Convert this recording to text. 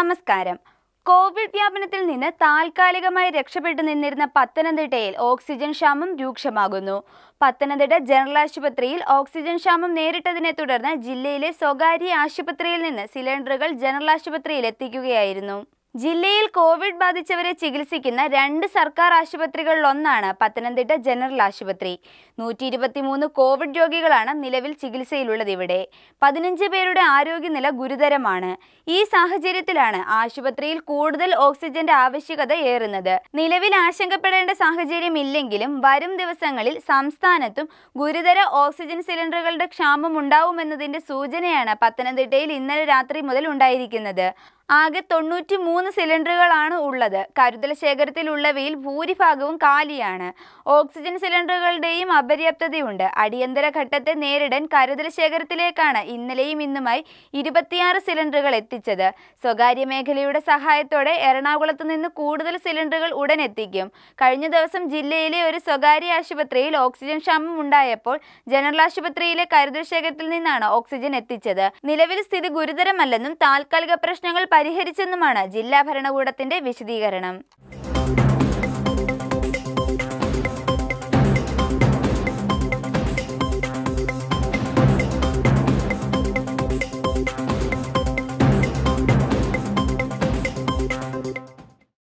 നമസ്കാരം കോവിഡ് വ്യാപനത്തിൽ നിന്ന് താൽക്കാലികമായി രക്ഷപ്പെട്ടു നിന്നിരുന്ന പത്തനംതിട്ടയിൽ ഓക്സിജൻ ക്ഷാമം രൂക്ഷമാകുന്നു പത്തനംതിട്ട ജനറൽ ആശുപത്രിയിൽ ഓക്സിജൻ ക്ഷാമം നേരിട്ടതിനെ തുടർന്ന് ജില്ലയിലെ സ്വകാര്യ ആശുപത്രിയിൽ നിന്ന് സിലിണ്ടറുകൾ ജനറൽ ആശുപത്രിയിൽ എത്തിക്കുകയായിരുന്നു ജില്ലയിൽ കോവിഡ് ബാധിച്ചവരെ ചികിത്സിക്കുന്ന രണ്ട് സർക്കാർ ആശുപത്രികളിലൊന്നാണ് പത്തനംതിട്ട ജനറൽ ആശുപത്രി നൂറ്റി ഇരുപത്തിമൂന്ന് കോവിഡ് രോഗികളാണ് നിലവിൽ ചികിത്സയിലുള്ളത് ഇവിടെ പതിനഞ്ച് പേരുടെ ആരോഗ്യനില ഗുരുതരമാണ് ഈ സാഹചര്യത്തിലാണ് ആശുപത്രിയിൽ കൂടുതൽ ഓക്സിജന്റെ ആവശ്യകത ഏറുന്നത് നിലവിൽ ആശങ്കപ്പെടേണ്ട സാഹചര്യം ഇല്ലെങ്കിലും വരും ദിവസങ്ങളിൽ സംസ്ഥാനത്തും ഗുരുതര ഓക്സിജൻ സിലിണ്ടറുകളുടെ ക്ഷാമം ഉണ്ടാവുമെന്നതിന്റെ സൂചനയാണ് പത്തനംതിട്ടയിൽ ഇന്നലെ രാത്രി മുതൽ ഉണ്ടായിരിക്കുന്നത് ആകെ തൊണ്ണൂറ്റി മൂന്ന് സിലിണ്ടറുകളാണ് ഉള്ളത് കരുതൽ ശേഖരത്തിലുള്ളവയിൽ ഭൂരിഭാഗവും കാലിയാണ് ഓക്സിജൻ സിലിണ്ടറുകളുടെയും അപര്യാപ്തതയുണ്ട് അടിയന്തര ഘട്ടത്തെ നേരിടാൻ കരുതൽ ശേഖരത്തിലേക്കാണ് ഇന്നലെയും ഇന്നുമായി ഇരുപത്തിയാറ് സിലിണ്ടറുകൾ എത്തിച്ചത് സ്വകാര്യ മേഖലയുടെ സഹായത്തോടെ എറണാകുളത്ത് നിന്ന് കൂടുതൽ സിലിണ്ടറുകൾ ഉടൻ എത്തിക്കും കഴിഞ്ഞ ദിവസം ജില്ലയിലെ ഒരു സ്വകാര്യ ആശുപത്രിയിൽ ഓക്സിജൻ ക്ഷാമം ഉണ്ടായപ്പോൾ ജനറൽ ആശുപത്രിയിലെ കരുതൽ ശേഖരത്തിൽ നിന്നാണ് ഓക്സിജൻ എത്തിച്ചത് നിലവിൽ സ്ഥിതി ഗുരുതരമല്ലെന്നും താൽക്കാലിക പ്രശ്നങ്ങൾ പരിഹരിച്ചെന്നുമാണ് ജില്ലാ ഭരണകൂടത്തിന്റെ വിശദീകരണം